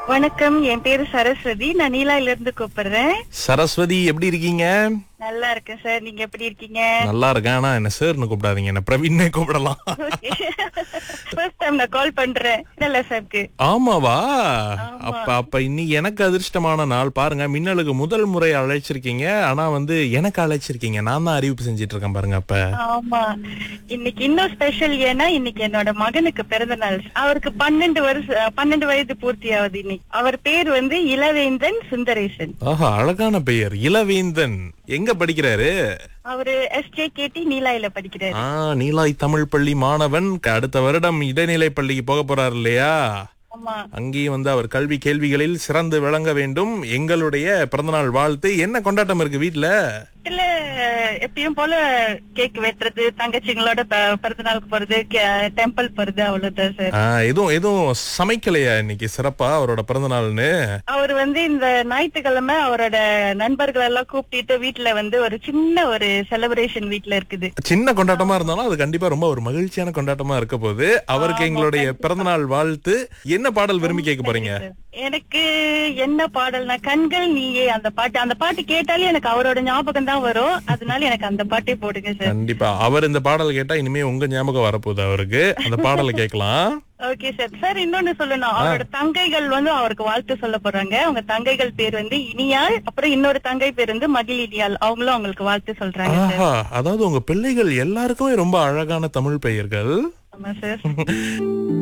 வணக்கம் என் பேரு சரஸ்வதி நான் நீலாயில இருந்து கூப்பிடுறேன் சரஸ்வதி எப்படி இருக்கீங்க நல்லா இருக்கேன் சார் நீங்க எப்படி இருக்கீங்க நல்லா இருக்கேன் ஆனா என்ன சார்னு கூப்பிடாதீங்க என்ன பிரவீன்னே கூப்பிடலாம் ஃபர்ஸ்ட் டைம் நான் கால் பண்றேன் இல்ல சார்க்கு ஆமாவா அப்ப அப்ப இன்னைக்கு எனக்கு அதிர்ஷ்டமான நாள் பாருங்க மின்னலுக்கு முதல் முறை அழைச்சிருக்கீங்க ஆனா வந்து எனக்கு அழைச்சிருக்கீங்க நான் தான் அறிவிப்பு செஞ்சிட்டு இருக்கேன் பாருங்க அப்ப ஆமா இன்னைக்கு இன்னும் ஸ்பெஷல் ஏன்னா இன்னைக்கு என்னோட மகனுக்கு பிறந்த நாள் அவருக்கு பன்னெண்டு வருஷம் பன்னெண்டு வயது பூர்த்தி ஆகுது இன்னைக்கு அவர் பேர் வந்து இளவேந்தன் சுந்தரேசன் ஆஹா அழகான பெயர் இளவேந்தன் எங்க படிக்கிறாரு அவரு எஸ்ஜே கேடி நீலாயில படிக்கிறாரு ஆ நீலாய் தமிழ் பள்ளி மாணவன் க- அடுத்த வருடம் இடைநிலை பள்ளிக்கு போக போறாரு இல்லையா ஆமா அங்கேயும் வந்து அவர் கல்வி கேள்விகளில் சிறந்து விளங்க வேண்டும் எங்களுடைய பிறந்தநாள் வாழ்த்து என்ன கொண்டாட்டம் இருக்கு வீட்ல வீட்டுல எப்பயும் போல கேக் வெட்டுறது தங்கச்சிங்களோட ப- பிறந்த நாளுக்கு போறது டெம்பிள் போறது அவ்வளவுதான் சார் ஆ, எதுவும் எதுவும் சமைக்கலையா இன்னைக்கு சிறப்பா அவரோட பிறந்த நாள்னு அவர் வந்து இந்த ஞாயிற்றுக்கிழமை அவரோட நண்பர்கள் எல்லாம் கூப்பிட்டு வீட்டுல வந்து ஒரு சின்ன ஒரு செலிப்ரேஷன் வீட்டுல இருக்குது சின்ன கொண்டாட்டமா இருந்தாலும் அது கண்டிப்பா ரொம்ப ஒரு மகிழ்ச்சியான கொண்டாட்டமா இருக்க போது அவருக்கு எங்களுடைய பிறந்தநாள் வாழ்த்து என்ன பாடல் விரும்பி கேட்க போறீங்க எனக்கு என்ன பாடல்னா கண்கள் நீயே அந்த பாட்டு அந்த பாட்டு கேட்டாலே எனக்கு அவரோட ஞாபகம் தான் வரும் அதனால எனக்கு அந்த பாட்டே போடுங்க சார் கண்டிப்பா அவர் இந்த பாடல் கேட்டா இனிமே உங்க ஞாபகம் வரப்போகுது அவருக்கு அந்த பாடலை கேட்கலாம் ஓகே சார் சார் இன்னொன்னு சொல்லணும் அவரோட தங்கைகள் வந்து அவருக்கு வாழ்த்து சொல்ல போறாங்க அவங்க தங்கைகள் பேர் வந்து இனியாள் அப்புறம் இன்னொரு தங்கை பேர் வந்து மகிழ் இனியாள் அவங்களும் அவங்களுக்கு வாழ்த்து சொல்றாங்க சார் ஆஹா அதாவது உங்க பிள்ளைகள் எல்லாருக்குமே ரொம்ப அழகான தமிழ் பெயர்கள் ஆமா சார்